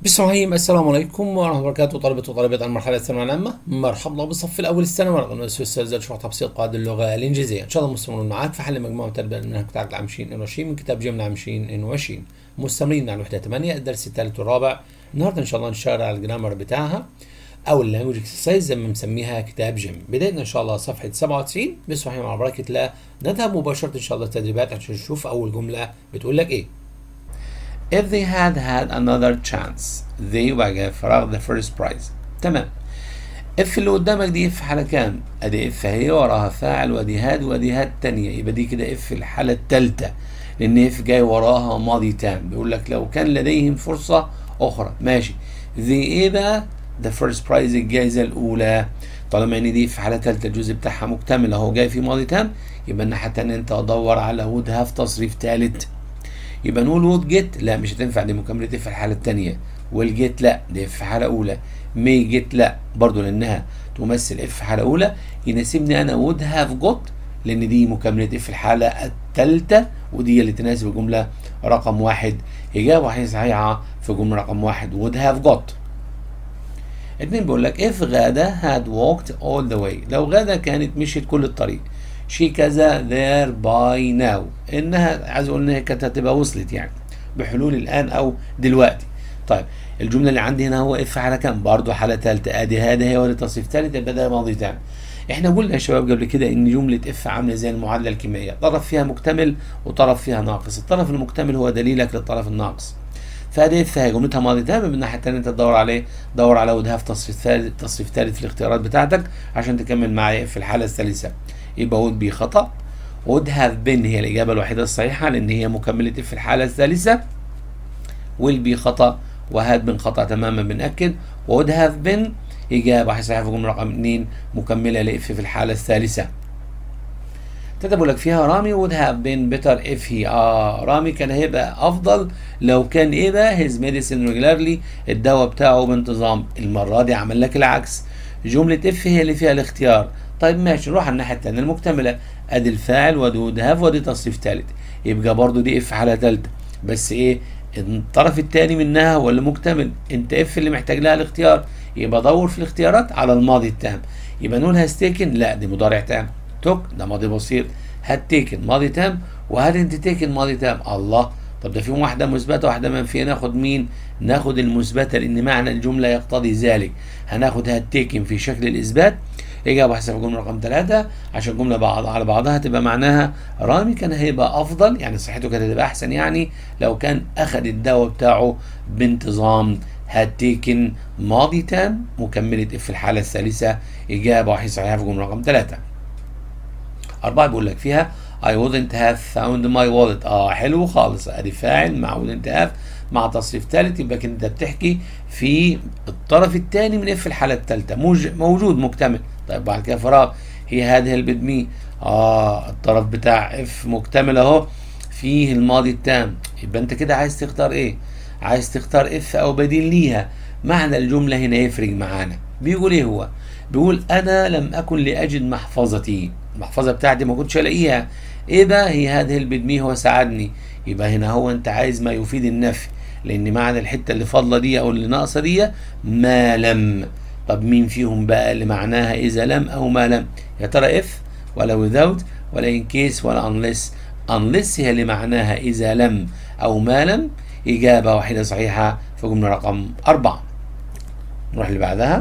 بسم الله الرحمن السلام عليكم ورحمة الله وبركاته طلبة وطالبات المرحلة الثانوية العامة مرحبا بالصف الأول الثانوي رغم الأستاذ شرح تبسيط قواعد اللغة الإنجليزية إن شاء الله مستمرون معاك في حل مجموعة تربية المنهج بتاعك العام 2020 من كتاب جملة عام 2020 مستمرين على الوحدة 8 الدرس الثالث والرابع النهارده إن شاء الله نشتغل على الجرامر بتاعها أو اللانجوج اكسرسايز زي ما مسميها كتاب جيم بدايتنا إن شاء الله صفحة 97 بسم الله مع بركة الله نذهب مباشرة إن شاء الله التدريبات عشان نشوف أول جملة بتقول لك إيه If they had had another chance they وجه فراغ the first prize تمام اف اللي قدامك دي اف حالة كام؟ ادي اف اهي وراها فاعل وادي هاد وادي هاد تانية يبقى دي كده اف الحالة التالتة لان اف جاي وراها ماضي تام بيقول لك لو كان لديهم فرصة اخرى ماشي the ايه بقى؟ the first prize الجائزة الاولى طالما ان دي في حالة تالتة الجزء بتاعها مكتمل اهو جاي في ماضي تام يبقى الناحية التانية انت ادور على would have تصريف تالت يبقى نقول وود جيت لا مش هتنفع دي مكملة في الحالة التانية والجيت لا دي في حالة أولى مي جيت لا برضو لأنها تمثل اف في حالة أولى يناسبني أنا وود هاف جوت لأن دي مكملة في الحالة التالتة ودي اللي تناسب الجملة رقم واحد إجابة واحدة صحيحة في جملة رقم واحد وود هاف جوت اتنين بيقول لك if غادة had walked all the way لو غادة كانت مشيت كل الطريق شي كذا there by now انها عايز اقول انها كانت هتبقى وصلت يعني بحلول الان او دلوقتي طيب الجمله اللي عندي هنا هو اف حاله كام برضه حاله ثالثه ادي هذا هي ولا تصريف ثالث يبقى ده ماضي تام احنا قلنا يا شباب قبل كده ان جمله اف عامله زي المعادله الكيميائيه طرف فيها مكتمل وطرف فيها ناقص الطرف المكتمل هو دليلك للطرف الناقص فادي اف هي جملتها ماضي تام من الناحيه الثانيه انت تدور عليه دور على ودها في تصريف ثالث تصريف ثالث في الاختيارات بتاعتك عشان تكمل معايا في الحاله الثالثه يبقى would be خطأ would have been هي الإجابة الوحيدة الصحيحة لأن هي مكملة في الحالة الثالثة will be خطأ وهاد been خطأ تماما بنأكد would have been إجابة صحيحة في جملة رقم 2 مكملة لإف في الحالة الثالثة كتبوا لك فيها رامي would have been better if he آه رامي كان هيبقى أفضل لو كان إيه بقى his medicine regularly الدواء بتاعه بانتظام المرة دي عمل لك العكس جملة اف هي اللي فيها الاختيار طيب ماشي نروح على الناحيه الثانيه المكتمله ادي الفاعل ودي would have ودي تصريف ثالث يبقى برضو دي اف حاله ثالثه بس ايه الطرف الثاني منها هو اللي مكتمل انت اف اللي محتاج لها الاختيار يبقى دور في الاختيارات على الماضي التام يبقى نقول هاز تيكن لا دي مضارع تام توك ده ماضي بسيط هاد تيكن ماضي تام وهاد انت تيكن ماضي تام الله طب ده فيهم واحده مثبته واحده منفيه ناخد مين ناخد المثبته لان معنى الجمله يقتضي ذلك هناخد هاد تيكن في شكل الاثبات إجابة حسب الجملة رقم ثلاثة عشان الجملة بعض على بعضها تبقى معناها رامي كان هيبقى أفضل يعني صحته كانت هتبقى أحسن يعني لو كان أخذ الدواء بتاعه بانتظام had taken ماضي تام مكملة في الحالة الثالثة إجابة واحدة صحيحة في الجملة رقم ثلاثة أربعة بيقول لك فيها I wouldn't have found my wallet اه حلو خالص ادي فاعل مع wouldn't have مع تصريف ثالث يبقى كده انت بتحكي في الطرف الثاني من اف الحاله الثالثه موجود مكتمل طيب بعد كده فراغ هي هاد هيلبد مي اه الطرف بتاع اف مكتمل اهو فيه الماضي التام يبقى انت كده عايز تختار ايه عايز تختار اف او بديل ليها معنى الجمله هنا يفرق معانا بيقول ايه هو بيقول انا لم اكن لاجد محفظتي المحفظه بتاعتي ما كنتش الاقيها ايه بقى هي هاد هيلبد مي هو ساعدني يبقى هنا هو انت عايز ما يفيد النفي لان معنى الحته اللي فاضله دي او اللي ناقصه دي ما لم طب مين فيهم بقى اللي معناها اذا لم او ما لم يا ترى اف ولا without ولا in case ولا unless unless هي اللي معناها اذا لم او ما لم اجابه واحده صحيحه في جمله رقم أربعة نروح اللي بعدها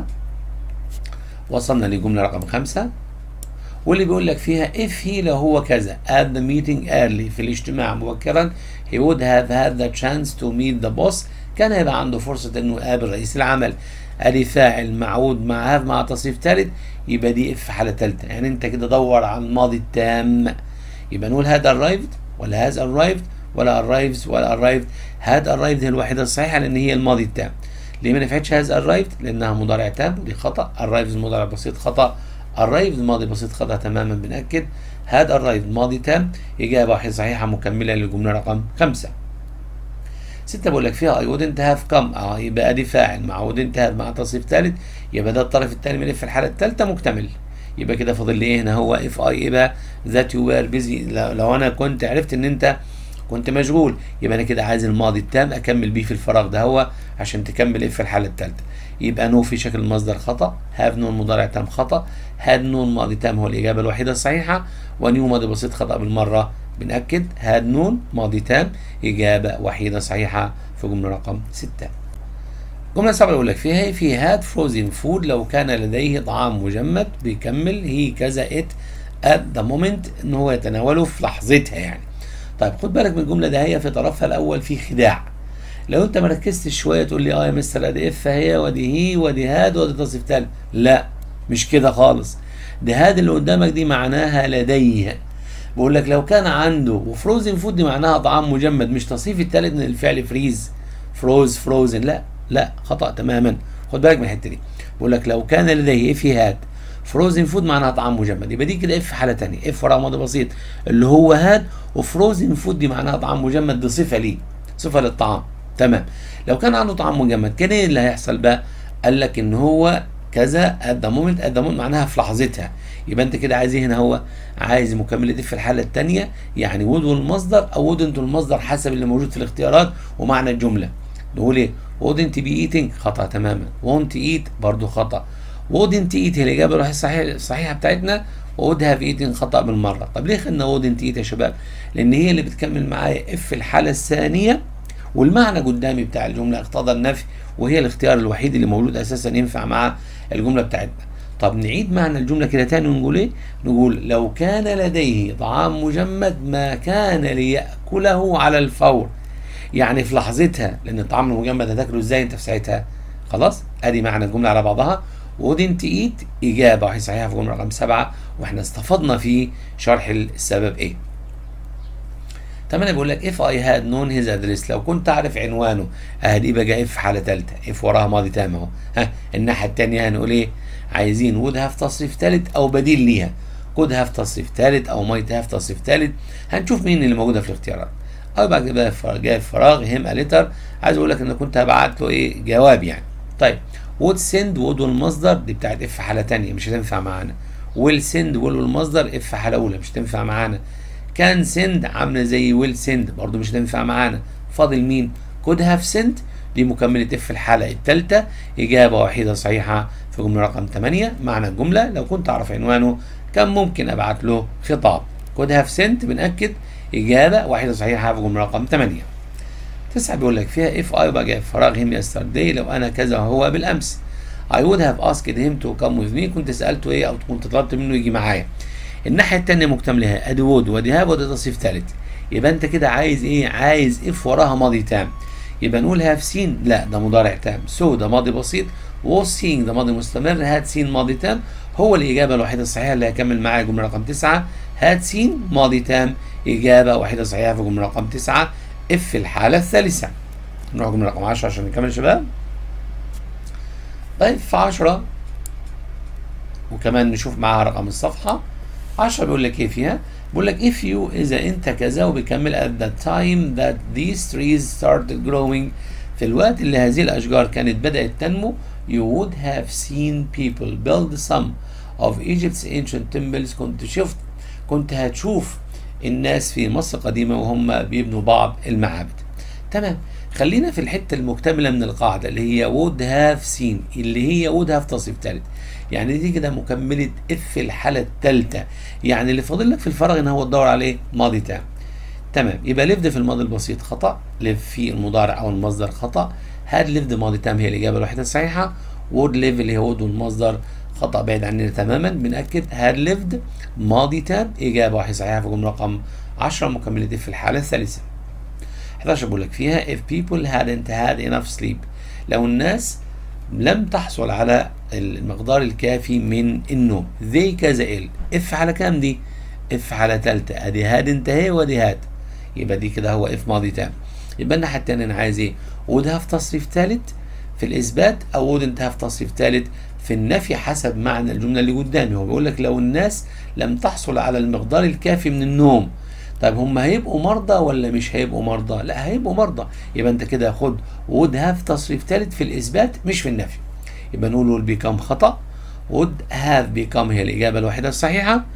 وصلنا لجمله رقم خمسة واللي بيقول لك فيها if he لو هو كذا at the meeting early في الاجتماع مبكرا he would have had the chance to meet the boss كان هيبقى عنده فرصة انه يقابل رئيس العمل ادي فاعل معود مع have مع تصريف ثالث يبقى دي اف حالة ثالثة يعني انت كده دور على الماضي التام يبقى نقول had arrived ولا has arrived ولا arrives ولا arrived had arrived هي الوحيدة الصحيحة لان هي الماضي التام ليه ما نفعتش has arrived لانها مضارع تام ودي خطأ arrives مضارع بسيط خطأ arrived ماضي بسيط خطأ تماما بنأكد had arrived ماضي تام إجابة واحدة صحيحة مكملة للجملة رقم خمسة ستة بقول لك فيها I wouldn't have come اه يبقى ادي فاعل مع wouldn't have مع تصريف ثالث يبقى ده الطرف الثاني من في الحالة الثالثة مكتمل يبقى كده فاضل لي ايه هنا هو if I ايه بقى that you were busy لو انا كنت عرفت ان انت كنت مشغول يبقى انا كده عايز الماضي التام اكمل بيه في الفراغ ده هو عشان تكمل ايه في الحاله الثالثه يبقى نو في شكل المصدر خطا هاف نون مضارع تام خطا هاد نون ماضي تام هو الاجابه الوحيده الصحيحه ونيو ماضي بسيط خطا بالمره بنأكد هاد نون ماضي تام اجابه وحيده صحيحه في جمله رقم 6 الجمله السابعه يقول لك فيها في هاد فروزن فود لو كان لديه طعام مجمد بيكمل هي كذا ات ات ذا مومنت ان هو يتناوله في لحظتها يعني طيب خد بالك من الجمله ده هي في طرفها الاول في خداع لو انت ما ركزتش شويه تقول لي اه يا مستر ادي اف هي ودي هي ودي هاد ودي تصريف تالت لا مش كده خالص ده هاد اللي قدامك دي معناها لديه بقول لك لو كان عنده وفروزن فود دي معناها طعام مجمد مش تصريف التالت من الفعل فريز فروز فروزن لا لا خطا تماما خد بالك من الحته دي بقول لك لو كان لديه اف هاد فروزن فود معناها طعام مجمد يبقى دي كده اف حاله ثانيه اف وراها ماضي بسيط اللي هو هاد وفروزن فود دي معناها طعام مجمد دي صفه ليه صفه للطعام تمام لو كان عنده طعام مجمد كان ايه اللي هيحصل بقى قال لك ان هو كذا ات ذا مومنت ات ذا مومنت معناها في لحظتها يبقى انت كده عايز ايه هنا هو عايز مكمله دي في الحاله الثانيه يعني وود والمصدر او وود انتوا المصدر حسب اللي موجود في الاختيارات ومعنى الجمله نقول ايه wouldn't be eating خطأ تماما won't eat برضو خطأ wouldn't eat هي الإجابة الوحيدة الصحيحة الصحيحة بتاعتنا would have eaten خطأ بالمرة طب ليه خدنا wouldn't eat يا شباب لأن هي اللي بتكمل معايا اف الحالة الثانية والمعنى قدامي بتاع الجملة اقتضى النفي وهي الاختيار الوحيد اللي موجود أساسا ينفع مع الجملة بتاعتنا طب نعيد معنى الجملة كده تاني ونقول ايه نقول لو كان لديه طعام مجمد ما كان ليأكله على الفور يعني في لحظتها لان الطعام المجمد هتاكله ازاي انت في ساعتها خلاص ادي معنى الجمله على بعضها wouldn't eat اجابه وهي صحيحه في الجمله رقم سبعه واحنا استفدنا في شرح السبب ايه تمام بيقول لك if I had known his address لو كنت اعرف عنوانه ادي بقى اف حاله ثالثه اف وراها ماضي تام اهو ها الناحيه الثانيه هنقول ايه عايزين would have تصريف ثالث او بديل ليها could have تصريف ثالث او might have تصريف ثالث هنشوف مين اللي موجوده في الاختيارات او بعد كده جاي فراغ هم لتر عايز اقول لك ان كنت هبعت له ايه جواب يعني طيب وود سند وود والمصدر دي بتاعت اف حاله ثانيه مش هتنفع معانا ويل سند ويل والمصدر اف حاله اولى مش هتنفع معانا كان سند عامله زي ويل سند برضو مش هتنفع معانا فاضل مين كود هاف سند دي مكملة اف الحالة الثالثة إجابة وحيدة صحيحة في جملة رقم 8 معنى الجملة لو كنت أعرف عنوانه كان ممكن أبعت له خطاب كود هاف سنت بنأكد إجابة واحدة صحيحة في جملة رقم 8 تسعة بيقول لك فيها if I بقى فراغ him yesterday لو أنا كذا هو بالأمس I would have asked him to come with me كنت سألته إيه أو كنت طلبت منه يجي معايا الناحية التانية مكتملها أدي وود وأدي هاب وأدي تصريف ثالث يبقى أنت كده عايز إيه عايز if وراها ماضي تام يبقى نقول هاف سين لا ده مضارع تام سو so ده ماضي بسيط was seeing ده ماضي مستمر هاد سين ماضي تام هو الإجابة الوحيدة الصحيحة اللي هكمل معايا الجملة رقم تسعة هاد سين ماضي تام إجابة واحدة صحيحة في الجملة رقم تسعة اف الحالة الثالثة نروح الجملة رقم 10 عشان نكمل يا شباب طيب في 10 وكمان نشوف معاها رقم الصفحة 10 بيقول لك ايه فيها؟ بيقول لك if you إذا أنت كذا وبيكمل at the time that these trees started growing في الوقت اللي هذه الأشجار كانت بدأت تنمو you would have seen people build some of Egypt's ancient temples كنت شفت كنت هتشوف الناس في مصر القديمة وهم بيبنوا بعض المعابد تمام خلينا في الحتة المكتملة من القاعدة اللي هي would have seen اللي هي would have تصريف ثالث يعني دي كده مكملة اف الحالة الثالثة يعني اللي فاضل لك في الفراغ ان هو تدور عليه ماضي تام تمام يبقى ليفد في الماضي البسيط خطأ ليف في المضارع او المصدر خطأ هاد ليفد ماضي تام هي الإجابة الوحيدة الصحيحة وود ليف اللي هو وود والمصدر خطأ بعيد عننا تماما بنأكد هاد ليفد ماضي تام إجابة واحدة صحيحة في جملة رقم 10 مكملة في الحالة الثالثة 11 بقول لك فيها if people hadn't had enough sleep لو الناس لم تحصل على المقدار الكافي من النوم they كذا ال اف على كام دي اف على ثالثة ادي هاد انتهي وادي هاد يبقى دي كده هو اف ماضي تام يبقى الناحية التانية انا عايز ايه would have تصريف ثالث في الاثبات او wouldn't have تصريف ثالث في النفي حسب معنى الجملة اللي قدامي هو بيقول لك لو الناس لم تحصل على المقدار الكافي من النوم طيب هم هيبقوا مرضى ولا مش هيبقوا مرضى؟ لا هيبقوا مرضى يبقى انت كده خد would have تصريف ثالث في الاثبات مش في النفي يبقى نقول will become خطا would have become هي الاجابه الوحيده الصحيحه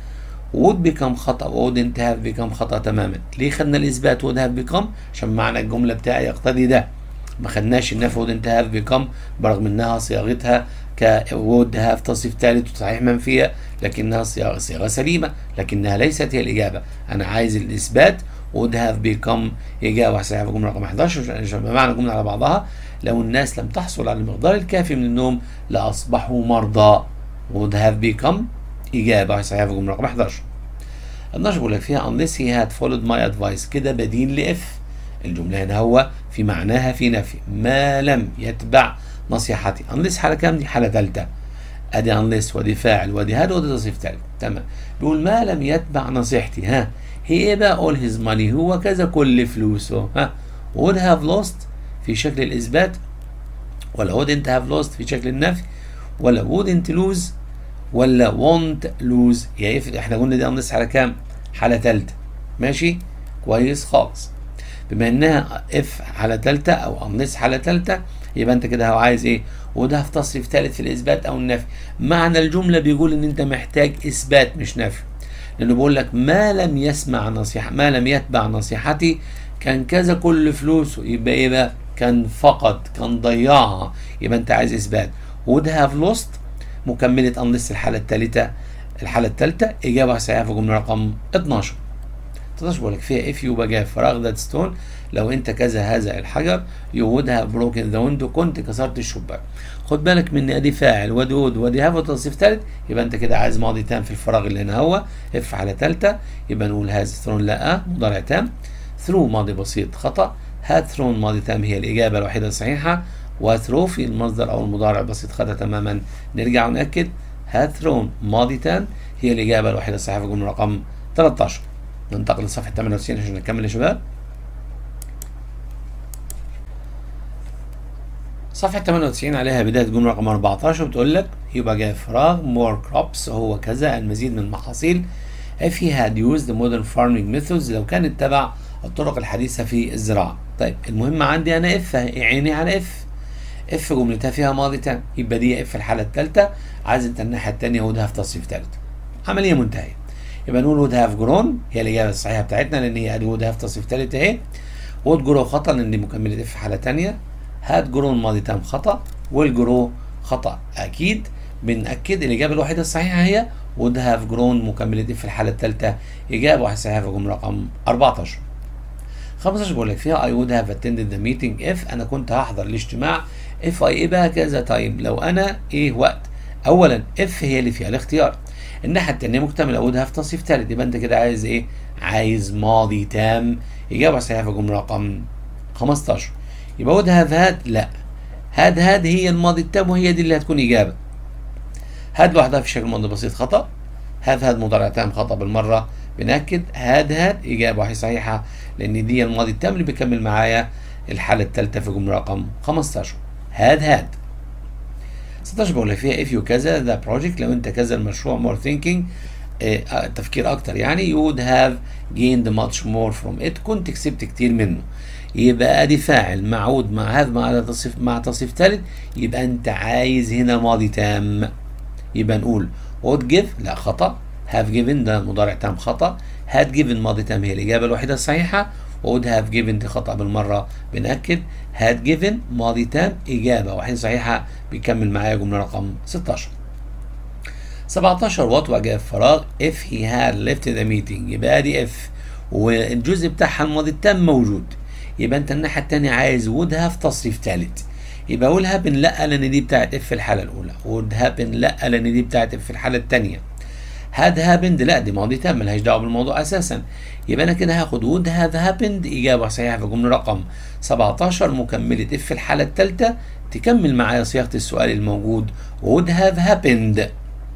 would become خطأ wouldn't have become خطأ تماما ليه خدنا الإثبات would have become عشان معنى الجملة بتاعي يقتضي ده ما خدناش النفي wouldn't have become برغم انها صياغتها ك would have تصريف ثالث وصحيح منفية لكنها صياغة صياغة سليمة لكنها ليست هي الإجابة أنا عايز الإثبات would have become إجابة صحيحة في الجملة رقم 11 عشان معنى الجملة على بعضها لو الناس لم تحصل على المقدار الكافي من النوم لأصبحوا مرضى would have become إجابة صحيحة في الجملة رقم 11 12 بقول لك فيها unless he had followed my advice كده بديل لإف الجملة هنا هو في معناها في نفي ما لم يتبع نصيحتي unless حالة كام دي حالة ثالثة ادي unless ودي فاعل ودي هاد ودي تصريف ثالث تمام بيقول ما لم يتبع نصيحتي ها هي ايه بقى all his money هو كذا كل فلوسه ها would have lost في شكل الإثبات ولا wouldn't have lost في شكل النفي ولا wouldn't lose ولا won't lose يعني احنا قلنا دي unless على كام حالة ثالثة ماشي كويس خالص بما انها اف حالة ثالثة او unless حالة ثالثة يبقى انت كده عايز ايه وده في تصريف ثالث في الاثبات او النفي معنى الجملة بيقول ان انت محتاج اثبات مش نفي لانه بيقول لك ما لم يسمع نصيحة ما لم يتبع نصيحتي كان كذا كل فلوسه يبقى ايه بقى كان فقد كان ضيعها يبقى انت عايز اثبات would have lost مكملة unless الحالة الثالثة الحالة الثالثة إجابة صحيحة في الجملة رقم 12 13 بقول لك فيها if يبقى جاء فراغ ذات ستون لو انت كذا هذا الحجر you would have broken the window كنت كسرت الشباك خد بالك من ادي فاعل ودي would ودي have وتصريف ثالث يبقى انت كده عايز ماضي تام في الفراغ اللي هنا هو اف على ثالثه يبقى نقول هاز ثرون لا مضارع تام ثرو ماضي بسيط خطا هاد ثرون ماضي تام هي الاجابه الوحيده الصحيحه وثرو في المصدر او المضارع بسيط خطا تماما نرجع ونأكد هاد ثرون ماضي تام هي الاجابه الوحيده الصحيحه في الجمله رقم 13 ننتقل لصفحه 98 عشان نكمل يا شباب صفحة 98 عليها بداية جملة رقم 14 بتقول لك يبقى جاي فراغ more crops هو كذا المزيد من المحاصيل if he had used the modern farming methods لو كان اتبع الطرق الحديثة في الزراعة طيب المهم عندي أنا اف عيني على اف اف جملتها فيها ماضي تام يبقى دي اف الحالة الثالثة عايز انت الناحية الثانية وده في تصريف ثالث عملية منتهية يبقى نقول would have grown هي الإجابة الصحيحة بتاعتنا لأن هي ادي would have تصريف ثالث أهي would grow خطأ لأن دي مكملة اف حالة ثانية هاد جرون ماضي تام خطأ والجرو خطأ أكيد بنأكد الإجابة الوحيدة الصحيحة هي would have grown مكملة في الحالة الثالثة إجابة واحدة صحيحة في الجملة رقم 14 15 بقول لك فيها I would have attended the meeting if أنا كنت هحضر الاجتماع if I إيه بقى كذا تايم لو أنا إيه وقت أولا if هي اللي فيها الاختيار الناحية التانية مكتملة would have تصريف ثالث يبقى أنت كده عايز إيه؟ عايز ماضي تام إجابة صحيحة في الجملة رقم 15 يبقى would have had لا had had هي الماضي التام وهي دي اللي هتكون إجابة had لوحدها في شكل ماضي بسيط خطأ have had مضارع تام خطأ بالمرة بنأكد had had إجابة واحدة صحيحة لأن دي الماضي التام اللي بيكمل معايا الحالة الثالثة في الجملة رقم 15 had had 16 بقول لك فيها if you كذا the project لو أنت كذا المشروع more thinking اه تفكير أكتر يعني you would have gained much more from it كنت كسبت كتير منه يبقى ادي فاعل معود مع هذا مع تصريف مع تصريف ثالث يبقى انت عايز هنا ماضي تام يبقى نقول would give لا خطا have given ده مضارع تام خطا had given ماضي تام هي الاجابه الوحيده الصحيحه would have given دي خطا بالمره بناكد had given ماضي تام اجابه واحده صحيحه بيكمل معايا جمله رقم 16 17 وات وجاء فراغ if he had left the meeting يبقى دي if والجزء بتاعها الماضي التام موجود يبقى انت الناحيه الثانيه عايز وود هاف تصريف ثالث يبقى وود هابن لا لان دي بتاعت اف في الحاله الاولى وود هابن لا لان دي بتاعت اف في الحاله الثانيه هاد هابند لا دي ماضي تام ملهاش دعوه بالموضوع اساسا يبقى انا كده هاخد وود هاف هابند اجابه صحيحه في الجمله رقم 17 مكمله اف في الحاله الثالثه تكمل معايا صياغه السؤال الموجود وود هاف هابند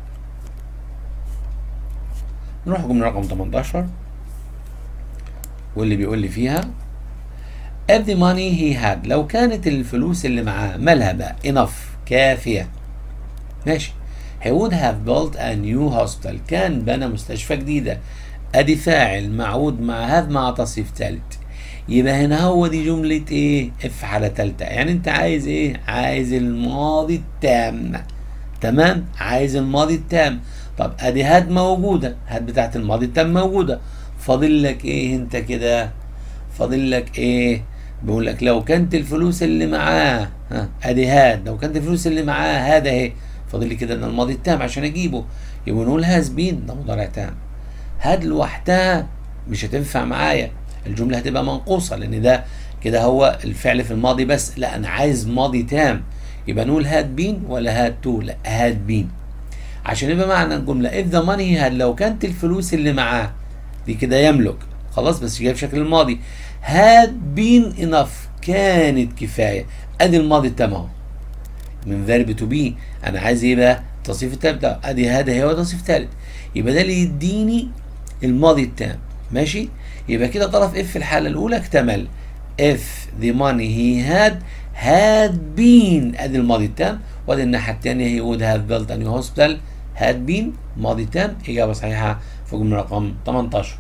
نروح الجمله رقم 18 واللي بيقول لي فيها if the money he had لو كانت الفلوس اللي معاه مالها بقى enough كافية ماشي he would have built a new hospital كان بنى مستشفى جديدة ادي فاعل معود مع هذا مع تصريف ثالث يبقى هنا هو دي جملة ايه اف حالة ثالثة يعني انت عايز ايه عايز الماضي التام تمام عايز الماضي التام طب ادي هاد موجوده هاد بتاعت الماضي التام موجوده فاضل لك ايه انت كده فاضل لك ايه بيقول لك لو كانت الفلوس اللي معاه ها ادي هاد لو كانت الفلوس اللي معاه هذا اهي فاضل لي كده ان الماضي التام عشان اجيبه يبقى نقول هاز بين ده مضارع تام هاد لوحدها مش هتنفع معايا الجمله هتبقى منقوصه لان ده كده هو الفعل في الماضي بس لا انا عايز ماضي تام يبقى نقول هاد بين ولا هاد تو لا هاد بين عشان يبقى معنى الجمله if the money had لو كانت الفلوس اللي معاه دي كده يملك خلاص بس جاي بشكل الماضي had been enough كانت كفايه ادي الماضي التام اهو من فيرب تو بي انا عايز ايه بقى التصريف التام ده ادي هذا هو تصريف ثالث يبقى ده اللي يديني الماضي التام ماشي يبقى كده طرف اف في الحاله الاولى اكتمل if the money he had had been ادي الماضي التام وادي الناحيه الثانيه he would have built a new hospital had been ماضي تام اجابه صحيحه في جمله رقم 18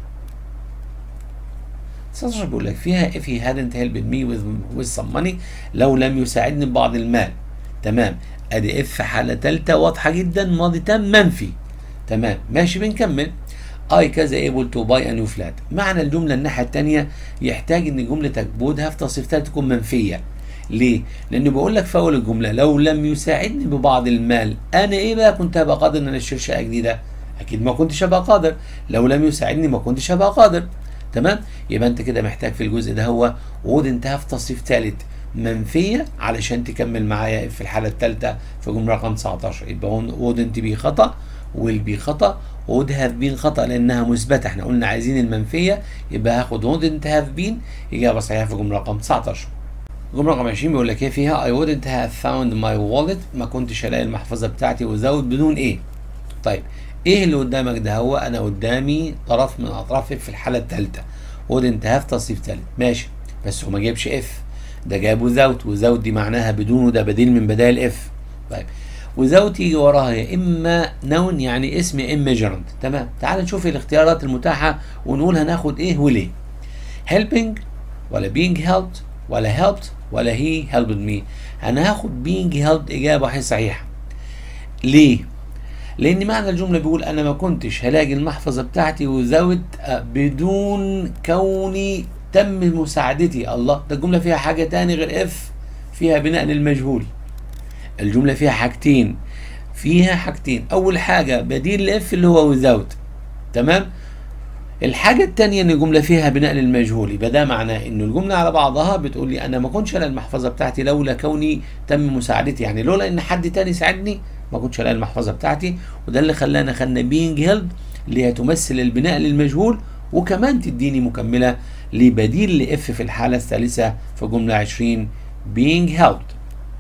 19 بيقول لك فيها if he hadn't helped me with with some money لو لم يساعدني ببعض المال تمام ادي اف حاله ثالثه واضحه جدا ماضي تام منفي تمام ماشي بنكمل اي كذا ايبل تو باي ا نيو فلات معنى الجمله الناحيه الثانيه يحتاج ان جملتك بودها في تصريف ثالث تكون منفيه ليه؟ لانه بقول لك في اول الجمله لو لم يساعدني ببعض المال انا ايه بقى كنت هبقى قادر ان انا اشتري شقه جديده؟ اكيد ما كنتش هبقى قادر لو لم يساعدني ما كنتش هبقى قادر تمام؟ يبقى انت كده محتاج في الجزء ده هو وود انتهى في تصريف ثالث منفيه علشان تكمل معايا في الحاله الثالثه في جمله رقم 19 يبقى وود انت بي خطا ويل بي خطا وود هاف بين خطا لانها مثبته احنا قلنا عايزين المنفيه يبقى هاخد وود انت هاف بين اجابه صحيحه في جمله رقم 19 جمله رقم 20 بيقول لك ايه فيها I wouldn't have found my wallet ما كنتش الاقي المحفظه بتاعتي وزود بدون ايه طيب ايه اللي قدامك ده هو انا قدامي طرف من اطراف في الحاله الثالثه wouldn't have تصريف ثالث ماشي بس هو ما جابش اف ده جاب وزاوت وزاوت دي معناها بدون وده بديل من بدائل اف طيب وزاوت يجي وراها يا اما نون يعني اسم يا اما جيرند تمام تعال نشوف الاختيارات المتاحه ونقول هناخد ايه وليه helping ولا being helped ولا helped ولا he helped me انا هاخد being helped اجابه واحده صحيحه ليه لان معنى الجمله بيقول انا ما كنتش هلاقي المحفظه بتاعتي وزود بدون كوني تم مساعدتي الله ده الجمله فيها حاجه تاني غير اف فيها بناء للمجهول الجمله فيها حاجتين فيها حاجتين اول حاجه بديل لاف اللي هو وزاوت تمام الحاجة التانية ان الجملة فيها بناء للمجهول يبقى ده معناه ان الجملة على بعضها بتقول لي انا ما كنتش الاقي المحفظة بتاعتي لولا كوني تم مساعدتي يعني لولا ان حد تاني ساعدني ما كنتش الاقي المحفظة بتاعتي وده اللي خلانا خدنا بينج هيلب اللي هي تمثل البناء للمجهول وكمان تديني مكملة لبديل لاف في الحالة الثالثة في جملة 20 being helped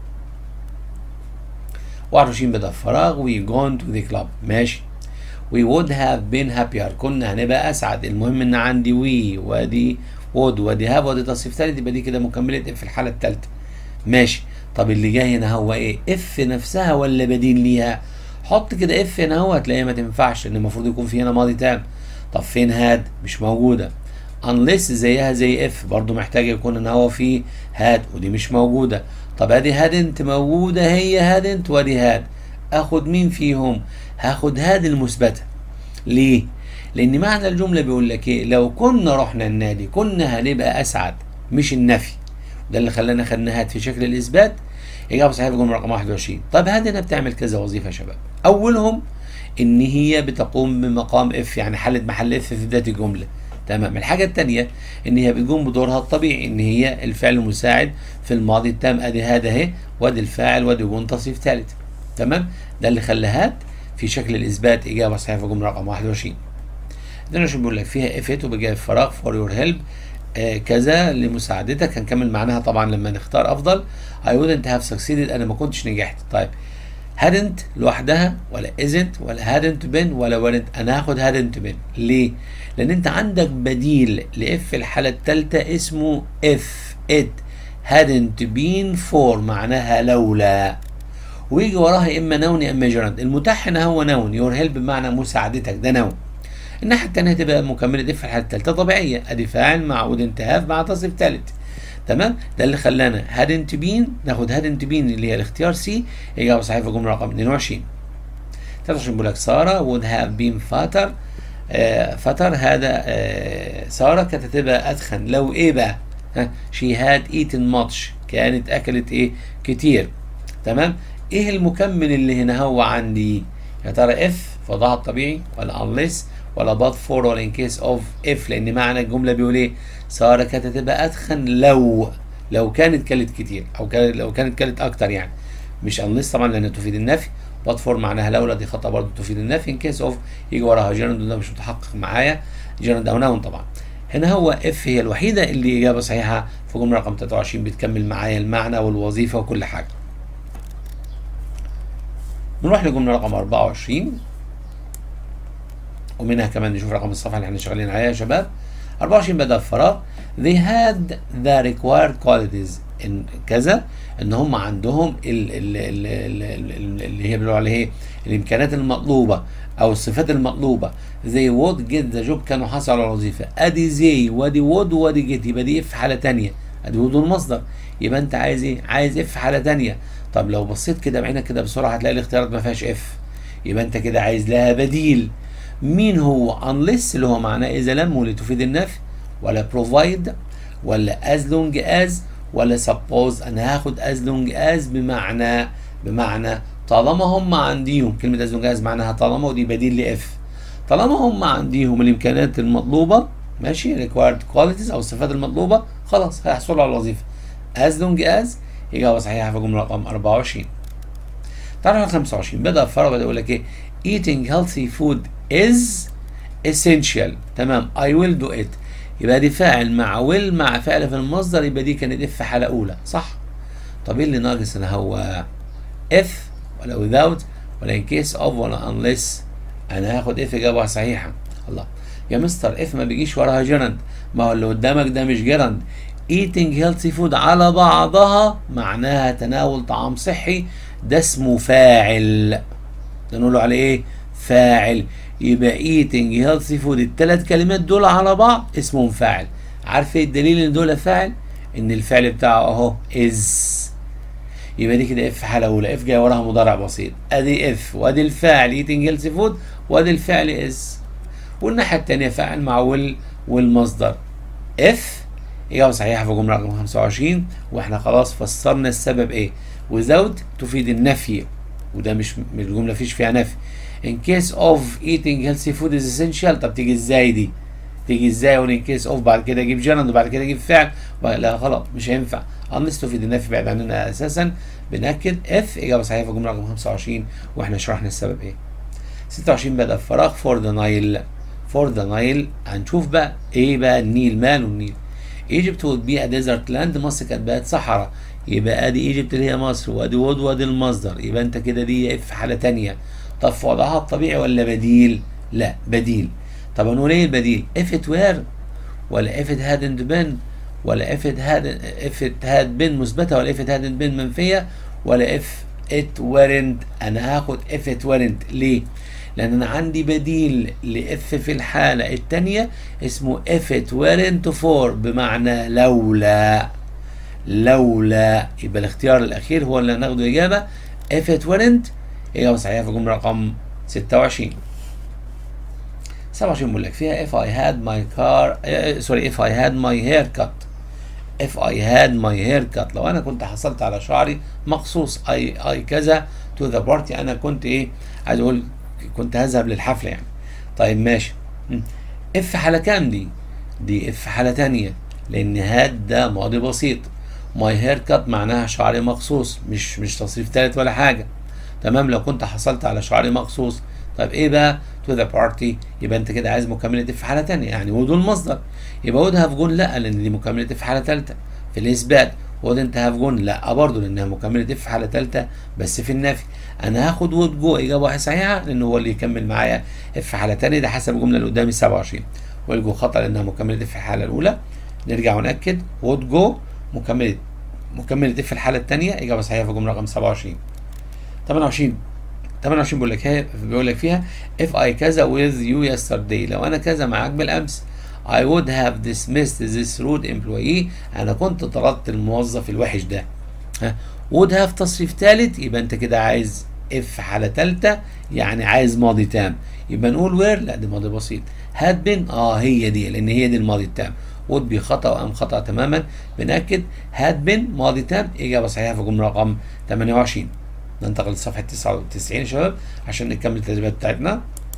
21 بدأ فراغ we gone to the club ماشي we would have been happier كنا هنبقى اسعد المهم ان عندي we وادي would وادي have وادي تصريف ثالث يبقى دي كده مكمله اف في الحاله الثالثه ماشي طب اللي جاي هنا هو ايه اف نفسها ولا بديل ليها حط كده اف هنا هو هتلاقيها ما تنفعش لان المفروض يكون في هنا ماضي تام طب فين هاد مش موجوده unless زيها زي اف برضو محتاج يكون ان هو في هاد ودي مش موجوده طب ادي هادنت موجوده هي هادنت وادي هاد اخد مين فيهم هاخد هاد المثبته ليه لان معنى الجمله بيقول لك ايه لو كنا رحنا النادي كنا هنبقى اسعد مش النفي ده اللي خلانا خدنا هاد في شكل الاثبات اجابه صحيحه في الجمله رقم 21 طب هاد هنا بتعمل كذا وظيفه يا شباب اولهم ان هي بتقوم بمقام اف يعني حلت محل اف في بدايه الجمله تمام الحاجة التانية ان هي بتقوم بدورها الطبيعي ان هي الفعل المساعد في الماضي التام ادي هذا اهي وادي الفاعل وادي يكون تصريف ثالث تمام ده اللي خلى هات في شكل الاثبات اجابة صحيحة في الجملة رقم 21 ده عشان بيقول لك فيها افيت وبجاء فراغ فور يور هيلب آه كذا لمساعدتك هنكمل معناها طبعا لما نختار افضل I wouldn't have succeeded انا ما كنتش نجحت طيب hadn't لوحدها ولا isn't ولا hadn't been ولا weren't انا هاخد hadn't been ليه؟ لان انت عندك بديل لاف في الحاله الثالثه اسمه if it hadn't been for معناها لولا ويجي وراها اما نون يا اما جرند المتاح هنا هو نون يور هيلب بمعنى مساعدتك ده نون الناحيه الثانيه هتبقى مكمله اف في الحاله الثالثه طبيعيه ادي فاعل مع ود انتهاف مع تصريف ثالث تمام ده اللي خلانا hadn't been ناخد hadn't been اللي هي الاختيار سي اجابه صحيحه في الجمله رقم 22 23 بيقول لك ساره would have been fatter آه فتر هذا آه ساره كانت هتبقى اتخن لو ايه بقى ها she had eaten much كانت اكلت ايه كتير تمام ايه المكمل اللي هنا هو عندي يا ترى اف فضها الطبيعي ولا unless ولا but for ولا in case of if لان معنى الجمله بيقول ايه ساره كانت هتبقى اتخن لو لو كانت كلت كتير او كانت لو كانت كلت اكتر يعني مش unless طبعا لان تفيد النفي but for معناها لولا دي خطا برضه تفيد النفي in case of يجي وراها جيرند ده مش متحقق معايا جيرند او نون طبعا هنا هو اف هي الوحيده اللي اجابه صحيحه في جمله رقم 23 بتكمل معايا المعنى والوظيفه وكل حاجه نروح لجمله رقم 24 ومنها كمان نشوف رقم الصفحه اللي احنا شغالين عليها يا شباب 24 بدا الفراغ they had the required qualities ان كذا ان هم عندهم ال ال ال ال ال اللي هي بيقولوا عليه ايه الامكانيات المطلوبه او الصفات المطلوبه they would get the job كانوا حصلوا على الوظيفه ادي زي وادي would وادي get يبقى دي اف حاله ثانيه ادي would المصدر يبقى انت عايز ايه عايز اف حاله ثانيه طب لو بصيت كده بعينك كده بسرعه هتلاقي الاختيارات ما فيهاش اف يبقى انت كده عايز لها بديل مين هو unless اللي هو معناه اذا لم واللي تفيد النفي ولا provide ولا as long as ولا suppose انا هاخد as long as بمعنى بمعنى طالما هم عنديهم كلمه as long as معناها طالما ودي بديل لاف طالما هم عنديهم الامكانيات المطلوبه ماشي required qualities او الصفات المطلوبه خلاص هيحصلوا على الوظيفه as long as اجابه صحيحه في جمله رقم 24 تعالوا 25 بدا الفرق بدا يقول لك ايه eating healthy food is essential تمام I will do it يبقى دي فاعل مع will مع فعل في المصدر يبقى دي كانت اف حاله اولى صح طب ايه اللي ناقص هنا هو if ولا without ولا in case of ولا unless انا هاخد اف اجابه صحيحه الله يا مستر اف ما بيجيش وراها جيرند ما هو اللي قدامك ده مش جيرند eating healthy food على بعضها معناها تناول طعام صحي ده اسمه فاعل ده نقوله عليه ايه فاعل يبقى eating healthy food الثلاث كلمات دول على بعض اسمهم فاعل عارف ايه الدليل ان دول فاعل ان الفعل بتاعه اهو is يبقى دي كده اف حاله اولى اف جاي وراها مضارع بسيط ادي اف وادي الفاعل eating healthy food وادي الفعل is والناحيه الثانيه فاعل مع وال والمصدر اف اجابه صحيحه في جمله رقم 25 واحنا خلاص فسرنا السبب ايه without تفيد النفي وده مش مش الجمله فيش فيها نفي in case of eating healthy food is essential طب تيجي ازاي دي تيجي ازاي وان in case of بعد كده اجيب جيرند وبعد كده اجيب فعل لا غلط مش هينفع unless تفيد النفي بعد عننا اساسا بناكد اف اجابه صحيحه في جمله رقم 25 واحنا شرحنا السبب ايه 26 بدا فراغ فور ذا نايل فور ذا نايل هنشوف بقى ايه بقى النيل ماله النيل ايجيبت وود بي ا ديزرت لاند مصر كانت بقت صحراء يبقى ادي ايجيبت اللي هي مصر وادي وود وادي المصدر يبقى انت كده دي اف حاله ثانيه طب في وضعها الطبيعي ولا بديل؟ لا بديل طب هنقول ايه البديل؟ if it were ولا if it hadn't been ولا if it had if it had been مثبته ولا if it hadn't been منفيه ولا if it weren't انا هاخد if it weren't ليه؟ لان انا عندي بديل لاف في الحاله الثانيه اسمه if it weren't for بمعنى لولا لولا يبقى الاختيار الاخير هو اللي هناخده اجابه if it weren't اجابه صحيحه في جمله رقم 26 27 بيقول لك فيها if I had my car سوري if I had my hair cut if I had my hair cut لو انا كنت حصلت على شعري مخصوص I I كذا to the party انا كنت ايه عايز اقول كنت هذهب للحفله يعني طيب ماشي اف حاله كام دي دي اف حاله تانية لان هاد ده ماضي بسيط ماي هير كات معناها شعري مخصوص مش مش تصريف ثالث ولا حاجه تمام لو كنت حصلت على شعري مخصوص طيب ايه بقى تو ذا بارتي يبقى انت كده عايز مكمله في حاله ثانيه يعني وود المصدر يبقى وود هاف جون لا لان دي مكمله في حاله ثالثه في الاثبات وود انت هاف جون لا برضه لانها مكمله في حاله ثالثه بس في النفي انا هاخد وود جو اجابه واحده صحيحه لان هو اللي يكمل معايا في حاله ثانيه ده حسب الجمله اللي قدامي 27 والجو خطا لانها مكمله في الحاله الاولى نرجع وناكد وود جو مكمله مكمله في الحاله الثانيه اجابه صحيحه في الجمله رقم 27 28 28 بيقول لك بيقول لك فيها if I كذا with you yesterday لو انا كذا معاك بالامس I would have dismissed this rude employee انا كنت طردت الموظف الوحش ده ها would have تصريف ثالث يبقى انت كده عايز اف حاله ثالثه يعني عايز ماضي تام يبقى نقول وير لا ده ماضي بسيط هاد بين اه هي دي لان هي دي الماضي التام وود بي خطا وام خطا تماما بناكد هاد بين ماضي تام اجابه صحيحه في الجمله رقم 28 ننتقل لصفحه 99 يا شباب عشان نكمل التدريبات بتاعتنا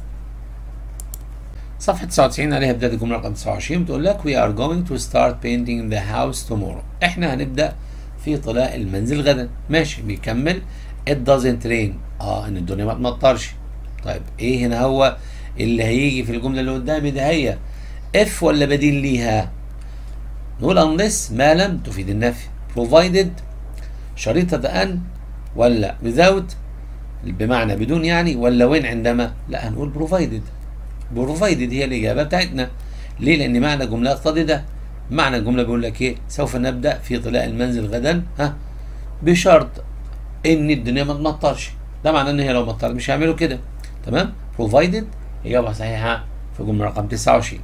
صفحة 99 عليها بداية الجملة رقم 29 بتقول لك we are going to start painting the house tomorrow احنا هنبدأ في طلاء المنزل غدا ماشي بيكمل it doesn't rain اه ان الدنيا ما تمطرش طيب ايه هنا هو اللي هيجي في الجملة اللي قدامي ده هي if ولا بديل ليها نقول unless ما لم تفيد النفي provided شريطة أن ولا without بمعنى بدون يعني ولا وين عندما لا هنقول provided provided هي الإجابة بتاعتنا ليه لأن معنى الجملة يقتضي ده معنى الجملة بيقول لك إيه سوف نبدأ في طلاء المنزل غدا ها بشرط إن الدنيا ما تمطرش ده معناه إن هي لو مطرت مش هيعملوا كده تمام provided إجابة صحيحة في الجملة رقم 29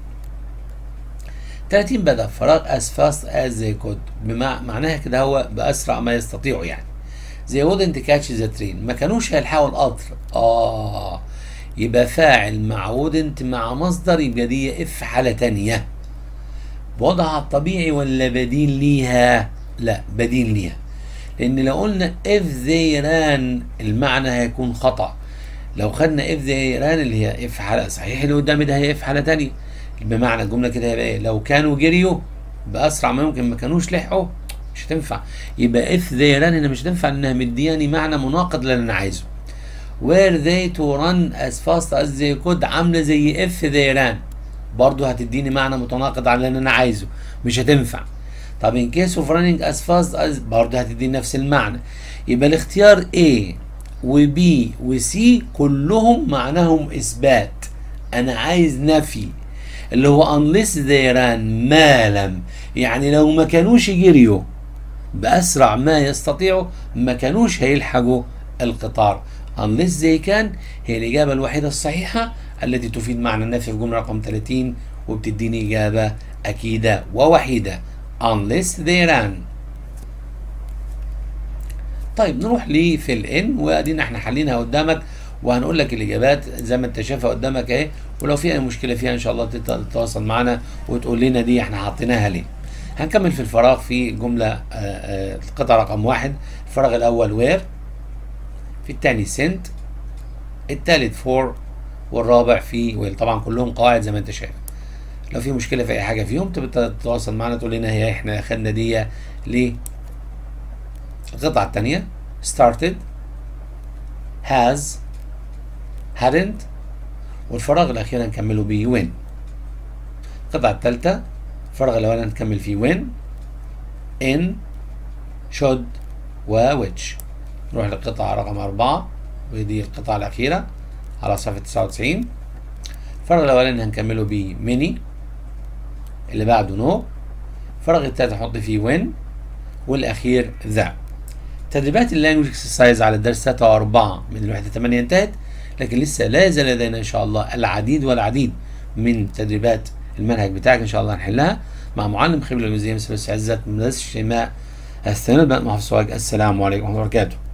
30 بدأ فراغ as fast as they could بمع... معناها كده هو بأسرع ما يستطيعوا يعني they wouldn't catch the train ما كانوش هيلحقوا القطر آه يبقى فاعل مع wouldn't مع مصدر يبقى دي اف حالة تانية وضعها الطبيعي ولا بديل ليها لا بديل ليها لأن لو قلنا if they ran المعنى هيكون خطأ لو خدنا if they ran اللي هي اف حالة صحيح اللي قدامي ده هي اف حالة تانية بمعنى الجمله كده هيبقى ايه لو كانوا جريوا باسرع ما يمكن ما كانوش لحقوا مش هتنفع يبقى اف ذي ران هنا مش هتنفع انها مدياني معنى مناقض للي انا عايزه where they to run as fast as they could عامله زي اف ذي ران برضه هتديني معنى متناقض على اللي انا عايزه مش هتنفع طب in case of running as fast as برضه هتديني نفس المعنى يبقى الاختيار A و B و C كلهم معناهم اثبات انا عايز نفي اللي هو unless they ran ما لم يعني لو ما كانوش جريوا بأسرع ما يستطيعوا ما كانوش هيلحقوا القطار unless they can هي الإجابة الوحيدة الصحيحة التي تفيد معنى النفي في الجملة رقم 30 وبتديني إجابة أكيدة ووحيدة unless they ran طيب نروح لفيل ان وادينا احنا حلينها قدامك وهنقول لك الاجابات زي ما انت شايفها قدامك اهي ولو في اي مشكله فيها ان شاء الله تتواصل معنا وتقول لنا دي احنا حاطيناها ليه هنكمل في الفراغ في جمله القطعه رقم واحد الفراغ الاول وير في الثاني سنت الثالث فور والرابع في ويل طبعا كلهم قواعد زي ما انت شايف لو في مشكله في اي حاجه فيهم تبقى تتواصل معنا تقول لنا هي احنا خدنا دي ليه القطعه الثانيه started has hadn't والفراغ الاخير هنكمله بيه when القطعه الثالثه الفراغ الاولاني هنكمل فيه when in should و which نروح للقطعه رقم أربعة ودي القطعه الاخيره على صفحه 99 الفراغ الاولاني هنكمله بيه many اللي بعده no الفراغ الثالث هنحط فيه when والاخير the تدريبات اللانجوج اكسرسايز على الدرس 3 و4 من الوحده 8 انتهت لكن لسه لا يزال لدينا ان شاء الله العديد والعديد من تدريبات المنهج بتاعك ان شاء الله هنحلها مع معلم خبره الانجليزيه مستر عزت من مدرسه الشيماء الثانوي مع السلام عليكم ورحمه الله وبركاته